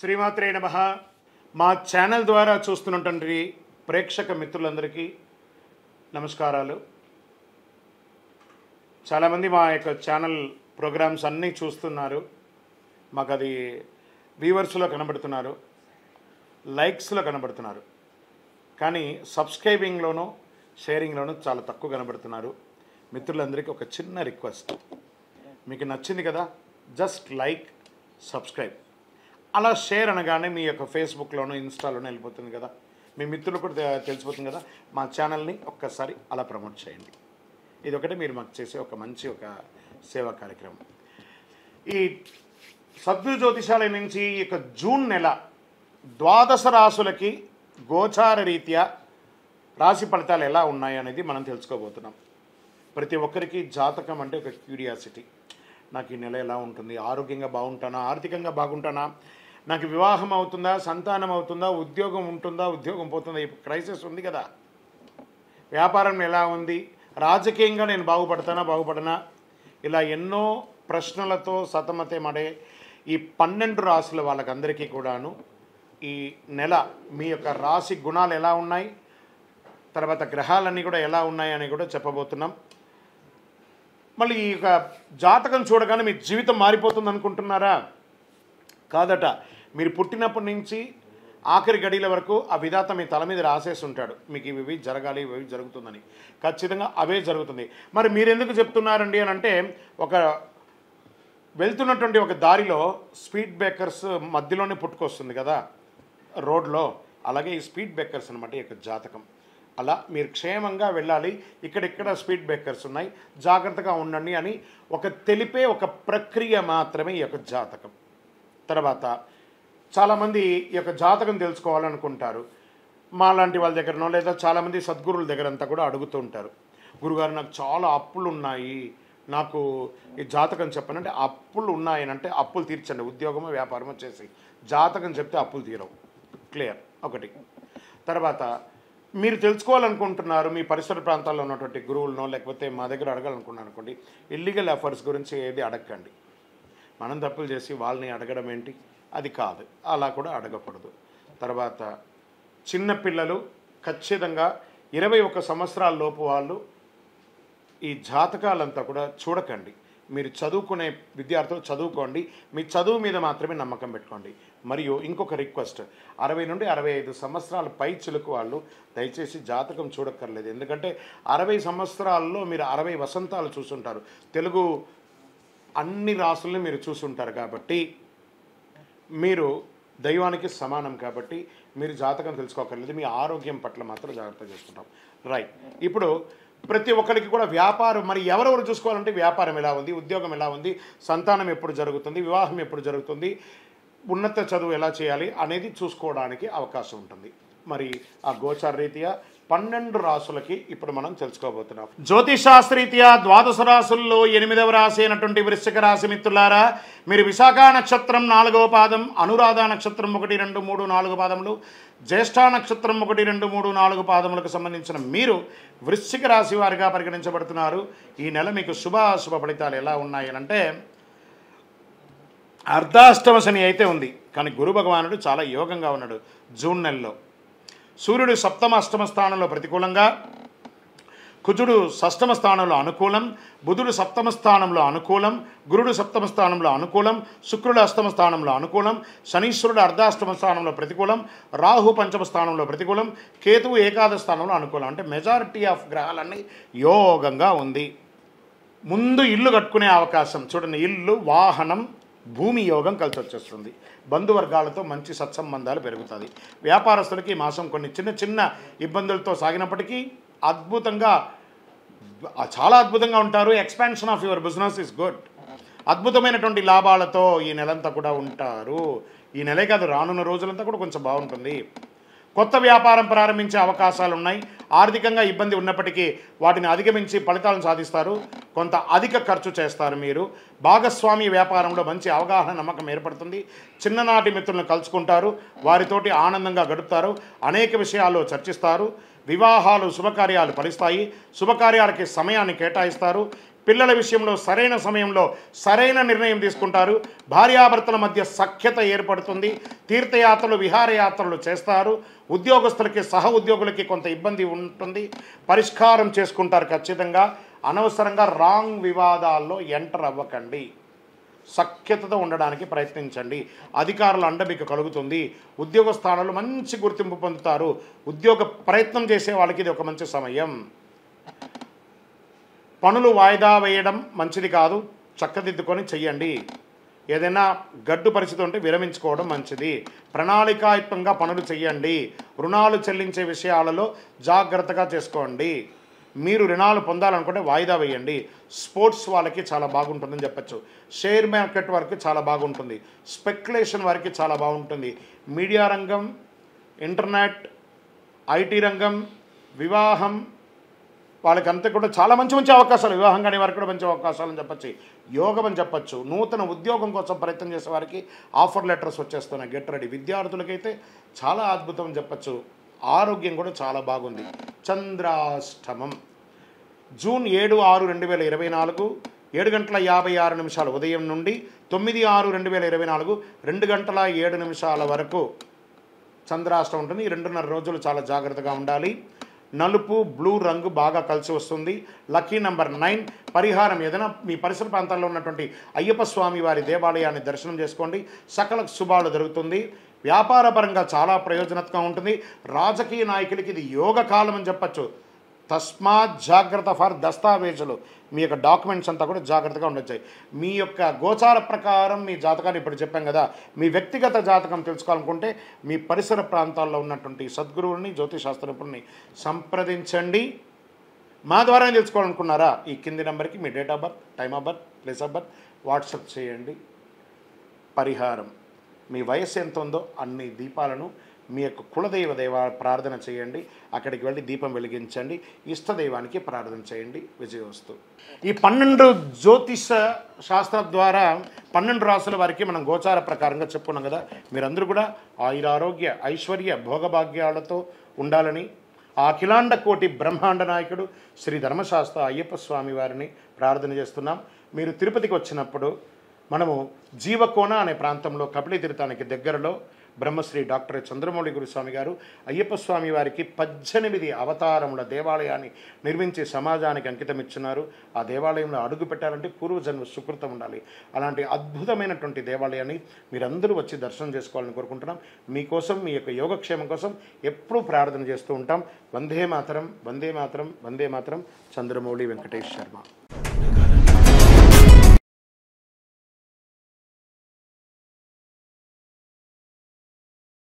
శ్రీమాత్రే నమ మా ఛానల్ ద్వారా చూస్తున్నటువంటి ప్రేక్షక మిత్రులందరికీ నమస్కారాలు చాలామంది మా యొక్క ఛానల్ ప్రోగ్రామ్స్ అన్నీ చూస్తున్నారు మాకు అది వ్యూవర్స్లో కనబడుతున్నారు లైక్స్లో కనబడుతున్నారు కానీ సబ్స్క్రైబింగ్లోనూ షేరింగ్లోనూ చాలా తక్కువ కనబడుతున్నారు మిత్రులందరికీ ఒక చిన్న రిక్వెస్ట్ మీకు నచ్చింది కదా జస్ట్ లైక్ సబ్స్క్రైబ్ అలా షేర్ అనగానే మీ యొక్క ఫేస్బుక్లోనూ ఇన్స్టాలోనూ వెళ్ళిపోతుంది కదా మీ మిత్రులు కూడా తె- తెలిసిపోతుంది కదా మా ఛానల్ని ఒక్కసారి అలా ప్రమోట్ చేయండి ఇది ఒకటి మీరు మాకు చేసే ఒక మంచి ఒక సేవా కార్యక్రమం ఈ సద్గురు జ్యోతిషాలయం నుంచి ఈ యొక్క జూన్ నెల ద్వాదశ రాసులకి గోచార రీత్యా రాశి ఫలితాలు ఎలా ఉన్నాయి అనేది మనం తెలుసుకోబోతున్నాం ప్రతి ఒక్కరికి జాతకం అంటే ఒక క్యూరియాసిటీ నాకు ఈ నెల ఎలా ఉంటుంది ఆరోగ్యంగా బాగుంటానా ఆర్థికంగా బాగుంటానా నాకు వివాహం అవుతుందా సంతానం అవుతుందా ఉద్యోగం ఉంటుందా ఉద్యోగం పోతుందా ఈ క్రైసిస్ ఉంది కదా వ్యాపారం ఎలా ఉంది రాజకీయంగా నేను బాగుపడతానా బాగుపడనా ఇలా ఎన్నో ప్రశ్నలతో సతమతమడే ఈ పన్నెండు రాసుల వాళ్ళకందరికీ కూడాను ఈ నెల మీ యొక్క రాశి గుణాలు ఎలా ఉన్నాయి తర్వాత గ్రహాలన్నీ కూడా ఎలా ఉన్నాయి అని కూడా చెప్పబోతున్నాం మళ్ళీ ఈ యొక్క జాతకం చూడగానే మీ జీవితం మారిపోతుంది అనుకుంటున్నారా కాదట మీరు పుట్టినప్పటి నుంచి ఆఖరి గడిల వరకు ఆ విధాత మీ తల మీద రాసేసి ఉంటాడు మీకు ఇవి ఇవి జరగాలి ఇవి ఇవి జరుగుతుందని ఖచ్చితంగా అవే జరుగుతుంది మరి మీరు ఎందుకు చెప్తున్నారండి అని అంటే ఒక వెళ్తున్నటువంటి ఒక దారిలో స్పీడ్ బ్రేకర్స్ మధ్యలోనే పుట్టుకొస్తుంది కదా రోడ్లో అలాగే ఈ స్పీడ్ బ్రేకర్స్ అనమాట ఈ యొక్క జాతకం అలా మీరు క్షేమంగా వెళ్ళాలి ఇక్కడిక్కడ స్పీడ్ బ్రేకర్స్ ఉన్నాయి జాగ్రత్తగా ఉండండి అని ఒక తెలిపే ఒక ప్రక్రియ మాత్రమే ఈ యొక్క జాతకం తర్వాత చాలామంది ఈ యొక్క జాతకం తెలుసుకోవాలనుకుంటారు మా లాంటి వాళ్ళ దగ్గరనో లేదా చాలామంది సద్గురుల దగ్గర అంతా కూడా అడుగుతూ ఉంటారు గురుగారు నాకు చాలా అప్పులు ఉన్నాయి నాకు ఈ జాతకం చెప్పనంటే అప్పులు ఉన్నాయని అంటే అప్పులు తీర్చండి ఉద్యోగమో వ్యాపారమో చేసి జాతకం చెప్తే అప్పులు తీరవు క్లియర్ ఒకటి తర్వాత మీరు తెలుసుకోవాలనుకుంటున్నారు మీ పరిసర ప్రాంతాల్లో ఉన్నటువంటి గురువులనో లేకపోతే మా దగ్గర అడగాలనుకున్నారు అనుకోండి ఇల్లీగల్ అఫర్స్ గురించి ఏది అడగండి మనం తప్పులు చేసి వాళ్ళని అడగడం ఏంటి అది కాదు అలా కూడా అడగకూడదు తర్వాత చిన్నపిల్లలు ఖచ్చితంగా ఇరవై ఒక్క సంవత్సరాల లోపు వాళ్ళు ఈ జాతకాలంతా కూడా చూడకండి మీరు చదువుకునే విద్యార్థులు చదువుకోండి మీ చదువు మీద మాత్రమే నమ్మకం పెట్టుకోండి మరియు ఇంకొక రిక్వెస్ట్ అరవై నుండి అరవై ఐదు సంవత్సరాల పై చిలుకు వాళ్ళు దయచేసి జాతకం చూడక్కర్లేదు ఎందుకంటే అరవై సంవత్సరాల్లో మీరు అరవై వసంతాలు చూసుంటారు తెలుగు అన్ని రాసుల్ని మీరు చూసుంటారు కాబట్టి మీరు దైవానికి సమానం కాబట్టి మీరు జాతకం తెలుసుకోకర్లేదు మీ ఆరోగ్యం పట్ల మాత్రం జాగ్రత్త చేసుకుంటాం రైట్ ఇప్పుడు ప్రతి ఒక్కరికి కూడా వ్యాపారం మరి ఎవరెవరు చూసుకోవాలంటే వ్యాపారం ఎలా ఉంది ఉద్యోగం ఎలా ఉంది సంతానం ఎప్పుడు జరుగుతుంది వివాహం ఎప్పుడు జరుగుతుంది ఉన్నత చదువు ఎలా చేయాలి అనేది చూసుకోవడానికి అవకాశం ఉంటుంది మరి ఆ గోచార రీత్యా పన్నెండు రాసులకి ఇప్పుడు మనం తెలుసుకోబోతున్నాం జ్యోతిషాస్త్రీత్యా ద్వాదశ రాసుల్లో ఎనిమిదవ రాశి అయినటువంటి వృశ్చిక రాశి మిత్రులారా మీరు విశాఖ నక్షత్రం నాలుగవ పాదం అనురాధ నక్షత్రం ఒకటి రెండు మూడు నాలుగు పాదములు జ్యేష్ఠ నక్షత్రం ఒకటి రెండు మూడు నాలుగు పాదములకు సంబంధించిన మీరు వృశ్చిక రాశి వారిగా పరిగణించబడుతున్నారు ఈ నెల మీకు శుభ అశుభ ఫలితాలు ఎలా ఉన్నాయి అని అంటే అర్ధాష్టమ శని అయితే ఉంది కానీ గురు భగవానుడు చాలా యోగంగా ఉన్నాడు జూన్ నెలలో సూర్యుడు సప్తమ అష్టమ స్థానంలో ప్రతికూలంగా కుజుడు షష్టమ స్థానంలో అనుకూలం బుధుడు సప్తమ స్థానంలో అనుకూలం గురుడు సప్తమ స్థానంలో అనుకూలం శుక్రుడు అష్టమ స్థానంలో అనుకూలం శనీశ్వరుడు అర్ధాష్టమ స్థానంలో ప్రతికూలం రాహు పంచమ స్థానంలో ప్రతికూలం కేతువు ఏకాదశ స్థానంలో అనుకూలం అంటే మెజారిటీ ఆఫ్ గ్రహాలన్నీ యోగంగా ఉంది ముందు ఇల్లు కట్టుకునే అవకాశం చూడండి ఇల్లు వాహనం భూమి యోగం కలిసి వచ్చేస్తుంది బంధువర్గాలతో మంచి సత్సంబంధాలు పెరుగుతుంది వ్యాపారస్తులకి ఈ మాసం కొన్ని చిన్న చిన్న ఇబ్బందులతో సాగినప్పటికీ అద్భుతంగా చాలా అద్భుతంగా ఉంటారు expansion of your business is good అద్భుతమైనటువంటి లాభాలతో ఈ నెలంతా కూడా ఉంటారు ఈ నెలే కాదు రానున్న రోజులంతా కూడా కొంచెం బాగుంటుంది కొత్త వ్యాపారం ప్రారంభించే అవకాశాలు ఉన్నాయి ఆర్థికంగా ఇబ్బంది ఉన్నప్పటికీ వాటిని అధిగమించి ఫలితాలను సాధిస్తారు కొంత అధిక ఖర్చు చేస్తారు మీరు భాగస్వామి వ్యాపారంలో మంచి అవగాహన నమ్మకం ఏర్పడుతుంది చిన్ననాటి మిత్రులను కలుసుకుంటారు వారితోటి ఆనందంగా గడుపుతారు అనేక విషయాల్లో చర్చిస్తారు వివాహాలు శుభకార్యాలు ఫలిస్తాయి శుభకార్యాలకి సమయాన్ని కేటాయిస్తారు పిల్లల విషయంలో సరైన సమయంలో సరైన నిర్ణయం తీసుకుంటారు భార్యాభర్తల మధ్య సఖ్యత ఏర్పడుతుంది తీర్థయాత్రలు విహారయాత్రలు చేస్తారు ఉద్యోగస్తులకి సహ ఉద్యోగులకి కొంత ఇబ్బంది ఉంటుంది పరిష్కారం చేసుకుంటారు ఖచ్చితంగా అనవసరంగా రాంగ్ వివాదాల్లో ఎంటర్ అవ్వకండి సఖ్యతతో ఉండడానికి ప్రయత్నించండి అధికారుల అండ మీకు కలుగుతుంది ఉద్యోగ స్థానాలు మంచి గుర్తింపు పొందుతారు ఉద్యోగ ప్రయత్నం చేసే వాళ్ళకి ఇది ఒక మంచి సమయం పనులు వాయిదా వేయడం మంచిది కాదు చక్కదిద్దుకొని చెయ్యండి ఏదైనా గడ్డు పరిస్థితి ఉంటే విరమించుకోవడం మంచిది ప్రణాళికాయుక్తంగా పనులు చేయండి రుణాలు చెల్లించే విషయాలలో జాగ్రత్తగా చేసుకోండి మీరు రుణాలు పొందాలనుకుంటే వాయిదా వేయండి స్పోర్ట్స్ వాళ్ళకి చాలా బాగుంటుందని చెప్పచ్చు షేర్ మార్కెట్ వారికి చాలా బాగుంటుంది స్పెక్యులేషన్ వారికి చాలా బాగుంటుంది మీడియా రంగం ఇంటర్నెట్ ఐటీ రంగం వివాహం వాళ్ళకంతా కూడా చాలా మంచి మంచి అవకాశాలు వివాహం కాని వారికి కూడా మంచి అవకాశాలు అని చెప్పచ్చు యోగం అని చెప్పచ్చు నూతన ఉద్యోగం కోసం ప్రయత్నం చేసే వారికి ఆఫర్ లెటర్స్ వచ్చేస్తున్నాయి గెట్ రెడీ విద్యార్థులకైతే చాలా అద్భుతం అని చెప్పచ్చు ఆరోగ్యం కూడా చాలా బాగుంది చంద్రాష్టమం జూన్ ఏడు ఆరు రెండు వేల ఇరవై నాలుగు ఏడు గంటల యాభై ఆరు నిమిషాలు ఉదయం నుండి తొమ్మిది ఆరు రెండు వేల ఇరవై నాలుగు రెండు గంటల ఏడు నిమిషాల వరకు చంద్రాష్టం ఉంటుంది ఈ రెండున్నర రోజులు చాలా జాగ్రత్తగా ఉండాలి నలుపు బ్లూ రంగు బాగా కలిసి వస్తుంది లక్కీ నంబర్ నైన్ పరిహారం ఏదైనా మీ పరిసర ప్రాంతాల్లో ఉన్నటువంటి అయ్యప్ప స్వామి వారి దేవాలయాన్ని దర్శనం చేసుకోండి సకల శుభాలు జరుగుతుంది వ్యాపార పరంగా చాలా ప్రయోజనత్వం ఉంటుంది రాజకీయ నాయకులకి ఇది యోగ కాలం అని చెప్పచ్చు తస్మాత్ జాగ్రత్త ఫర్ దస్తావేజులు మీ యొక్క డాక్యుమెంట్స్ అంతా కూడా జాగ్రత్తగా ఉండొచ్చాయి మీ యొక్క గోచార ప్రకారం మీ జాతకాన్ని ఇప్పుడు చెప్పాం కదా మీ వ్యక్తిగత జాతకం తెలుసుకోవాలనుకుంటే మీ పరిసర ప్రాంతాల్లో ఉన్నటువంటి సద్గురువుని జ్యోతిశాస్త్ర నిపుణుని సంప్రదించండి మా ద్వారా తెలుసుకోవాలనుకున్నారా ఈ కింది నెంబర్కి మీ date of birth time of birth place of birth WhatsApp చేయండి పరిహారం మీ వయస్సు ఎంత ఉందో అన్ని దీపాలను మీ యొక్క కులదైవ దేవ ప్రార్థన చేయండి అక్కడికి వెళ్ళి దీపం వెలిగించండి ఇష్టదైవానికి ప్రార్థన చేయండి విజయవస్తు ఈ పన్నెండు జ్యోతిష శాస్త్రం ద్వారా పన్నెండు రాసుల వారికి మనం గోచార ప్రకారంగా చెప్పుకున్నాం కదా మీరందరూ కూడా ఆయురారోగ్య ఐశ్వర్య భోగభాగ్యాలతో ఉండాలని ఆ అఖిలాండ కోటి బ్రహ్మాండ నాయకుడు శ్రీ ధర్మశాస్త్ర అయ్యప్ప స్వామి వారిని ప్రార్థన చేస్తున్నాం మీరు తిరుపతికి వచ్చినప్పుడు మనము జీవకోన అనే ప్రాంతంలో కపిలి తీర్థానికి దగ్గరలో బ్రహ్మశ్రీ డాక్టర్ చంద్రమౌళి గురుస్వామి గారు అయ్యప్ప స్వామి వారికి పద్దెనిమిది అవతారముల దేవాలయాన్ని నిర్మించి సమాజానికి అంకితం ఇచ్చున్నారు ఆ దేవాలయంలో అడుగు పెట్టాలంటే పూర్వజన్మ సుకృతం ఉండాలి అలాంటి అద్భుతమైనటువంటి దేవాలయాన్ని మీరందరూ వచ్చి దర్శనం చేసుకోవాలని కోరుకుంటున్నాం మీకోసం మీ యొక్క యోగక్షేమం కోసం ఎప్పుడూ ప్రార్థన చేస్తూ ఉంటాం వందే మాతరం వందే మాతరం వందే మాతరం చంద్రమౌళి వెంకటేష్ శర్మ